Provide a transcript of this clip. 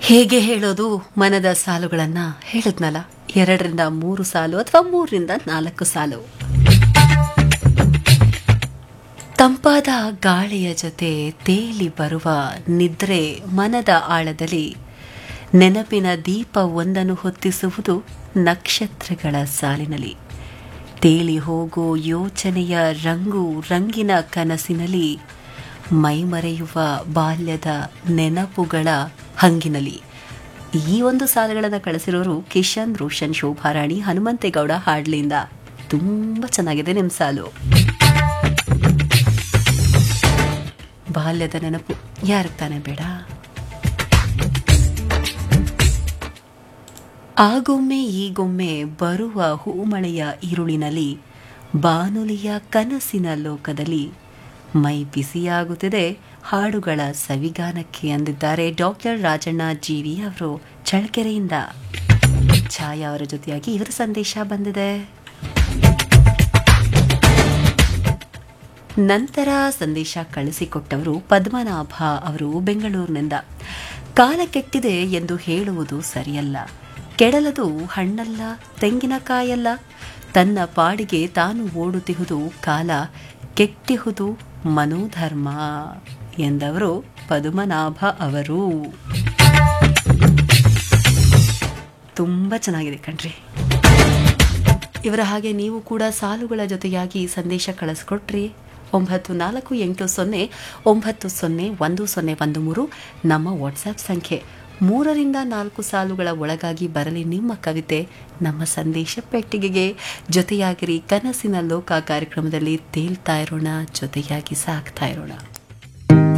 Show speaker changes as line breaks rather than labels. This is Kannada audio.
ಹೇಗೆ ಹೇಳೋದು ಮನದ ಸಾಲುಗಳನ್ನ ಹೇಳಿದ್ನಲ್ಲ ಎರಡರಿಂದ ಮೂರು ಸಾಲು ಅಥವಾ ಮೂರರಿಂದ ನಾಲ್ಕು ಸಾಲು ತಂಪಾದ ಗಾಳಿಯ ಜೊತೆ ತೇಲಿ ಬರುವ ನಿದ್ರೆ ಮನದ ಆಳದಲ್ಲಿ ನೆನಪಿನ ದೀಪ ಒಂದನ್ನು ಹೊತ್ತಿಸುವುದು ನಕ್ಷತ್ರಗಳ ಸಾಲಿನಲ್ಲಿ ತೇಲಿ ಹೋಗೋ ಯೋಚನೆಯ ರಂಗು ರಂಗಿನ ಕನಸಿನಲ್ಲಿ ಮೈಮರೆಯುವ ಬಾಲ್ಯದ ನೆನಪುಗಳ ಹಂಗಿನಲ್ಲಿ ಈ ಒಂದು ಸಾಲುಗಳನ್ನು ಕಳಿಸಿರೋರು ಕಿಶನ್ ರೋಷನ್ ಶೋಭಾರಾಣಿ ಹನುಮಂತೇಗೌಡ ಹಾಡ್ಲಿಂದ ತುಂಬ ಚೆನ್ನಾಗಿದೆ ನಿಮ್ಮ ಸಾಲು ಬಾಲ್ಯದ ನೆನಪು ಯಾರಿಗೆ ತಾನೇ ಬೇಡ ಆಗೊಮ್ಮೆ ಈಗೊಮ್ಮೆ ಬರುವ ಹೂಮಳೆಯ ಇರುಳಿನಲ್ಲಿ ಬಾನುಲಿಯ ಕನಸಿನ ಲೋಕದಲ್ಲಿ ಮೈ ಬಿಸಿಯಾಗುತ್ತಿದೆ ಹಾಡುಗಳ ಸವಿಗಾನಕ್ಕೆ ಅಂದಿದ್ದಾರೆ ಡಾಕ್ಟರ್ ರಾಜಣ್ಣ ಜೀವಿ ಅವರು ಚಳ್ಳಕೆರೆಯಿಂದ ಛಾಯಾ ಅವರ ಜೊತೆಯಾಗಿ ಇವರ ಸಂದೇಶ ಬಂದಿದೆ ನಂತರ ಸಂದೇಶ ಕಳಿಸಿಕೊಟ್ಟವರು ಪದ್ಮನಾಭ ಅವರು ಬೆಂಗಳೂರಿನಿಂದ ಕಾಲ ಕೆಟ್ಟಿದೆ ಎಂದು ಹೇಳುವುದು ಸರಿಯಲ್ಲ ಕೆಡಲದು ಹಣ್ಣಲ್ಲ ತೆಂಗಿನಕಾಯಲ್ಲ ತನ್ನ ಪಾಡಿಗೆ ತಾನು ಓಡುತ್ತಿಹುದು ಕಾಲ ಕೆಟ್ಟಿಹುದು ಮನೋಧರ್ಮ ಎಂದವರು ಪದ್ಮನಾಭ ಅವರು ತುಂಬ ಚೆನ್ನಾಗಿದೆ ಕಣ್ರಿ ಇವರ ಹಾಗೆ ನೀವು ಕೂಡ ಸಾಲುಗಳ ಜೊತೆಯಾಗಿ ಸಂದೇಶ ಕಳಿಸ್ಕೊಟ್ರಿ ಒಂಬತ್ತು ನಾಲ್ಕು ಎಂಟು ಸೊನ್ನೆ ಒಂಬತ್ತು ಸೊನ್ನೆ ಒಂದು ಸೊನ್ನೆ ಒಂದು ಮೂರು ನಮ್ಮ ವಾಟ್ಸ್ಆ್ಯಪ್ ಸಂಖ್ಯೆ ಮೂರರಿಂದ ನಾಲ್ಕು ಸಾಲುಗಳ ಒಳಗಾಗಿ ಬರಲಿ ನಿಮ್ಮ ಕವಿತೆ ನಮ್ಮ ಸಂದೇಶ ಪೆಟ್ಟಿಗೆಗೆ ಜೊತೆಯಾಗಿರಿ ಕನಸಿನ ಲೋಕ ಕಾರ್ಯಕ್ರಮದಲ್ಲಿ ತೇಲ್ತಾ ಇರೋಣ ಜೊತೆಯಾಗಿ ಸಾಕ್ತಾ ಇರೋಣ